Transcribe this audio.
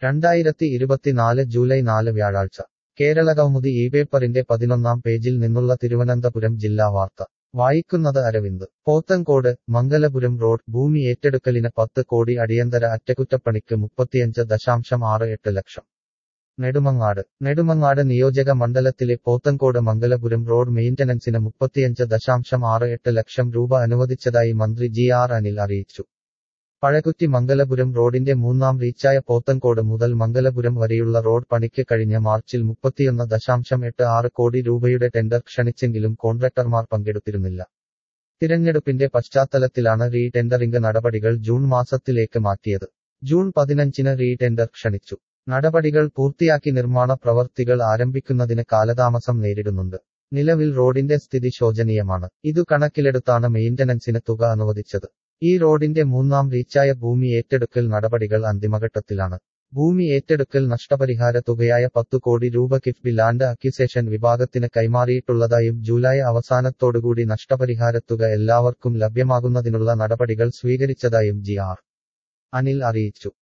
രണ്ടായിരത്തി ഇരുപത്തിനാല് ജൂലൈ നാല് വ്യാഴാഴ്ച കേരളകൗമുദി ഈ പേപ്പറിന്റെ പതിനൊന്നാം പേജിൽ നിന്നുള്ള തിരുവനന്തപുരം ജില്ലാ വാർത്ത വായിക്കുന്നത് അരവിന്ദ് പോത്തൻകോട് മംഗലപുരം റോഡ് ഭൂമി ഏറ്റെടുക്കലിന് പത്ത് കോടി അടിയന്തര അറ്റകുറ്റപ്പണിക്ക് മുപ്പത്തിയഞ്ച് ദശാംശം ആറ് എട്ട് ലക്ഷം നെടുമങ്ങാട് നെടുമങ്ങാട് നിയോജക മണ്ഡലത്തിലെ പോത്തൻകോട് മംഗലപുരം റോഡ് മെയിന്റനൻസിന് മുപ്പത്തിയഞ്ച് ദശാംശം ആറ് എട്ട് ലക്ഷം രൂപ അനുവദിച്ചതായി മന്ത്രി ജി ആർ അനിൽ അറിയിച്ചു പഴകുറ്റി മംഗലപുരം റോഡിന്റെ മൂന്നാം റീച്ചായ പോത്തൻകോട് മുതൽ മംഗലപുരം വരെയുള്ള റോഡ് പണിക്ക് കഴിഞ്ഞ മാർച്ചിൽ മുപ്പത്തിയൊന്ന് ദശാംശം എട്ട് ആറ് കോടി രൂപയുടെ ടെൻഡർ ക്ഷണിച്ചെങ്കിലും കോൺട്രാക്ടർമാർ പങ്കെടുത്തിരുന്നില്ല തിരഞ്ഞെടുപ്പിന്റെ പശ്ചാത്തലത്തിലാണ് റീ ടെൻഡറിംഗ് നടപടികൾ ജൂൺ മാസത്തിലേക്ക് മാറ്റിയത് ജൂൺ പതിനഞ്ചിന് റീ ടെൻഡർ ക്ഷണിച്ചു നടപടികൾ പൂർത്തിയാക്കി നിർമ്മാണ പ്രവർത്തികൾ ആരംഭിക്കുന്നതിന് കാലതാമസം നേരിടുന്നുണ്ട് നിലവിൽ റോഡിന്റെ സ്ഥിതി ശോചനീയമാണ് ഇതു കണക്കിലെടുത്താണ് മെയിന്റനൻസിന് തുക അനുവദിച്ചത് ഈ റോഡിന്റെ മൂന്നാം റീച്ചായ ഭൂമി ഏറ്റെടുക്കൽ നടപടികൾ അന്തിമഘട്ടത്തിലാണ് ഭൂമി ഏറ്റെടുക്കൽ നഷ്ടപരിഹാര തുകയായ പത്തു കോടി രൂപ കിഫ്ബി ലാൻഡ് അക്യുസേഷൻ വിഭാഗത്തിന് കൈമാറിയിട്ടുള്ളതായും ജൂലൈ അവസാനത്തോടുകൂടി നഷ്ടപരിഹാരത്തുക എല്ലാവർക്കും ലഭ്യമാകുന്നതിനുള്ള നടപടികൾ സ്വീകരിച്ചതായും ജി ആർ അനിൽ അറിയിച്ചു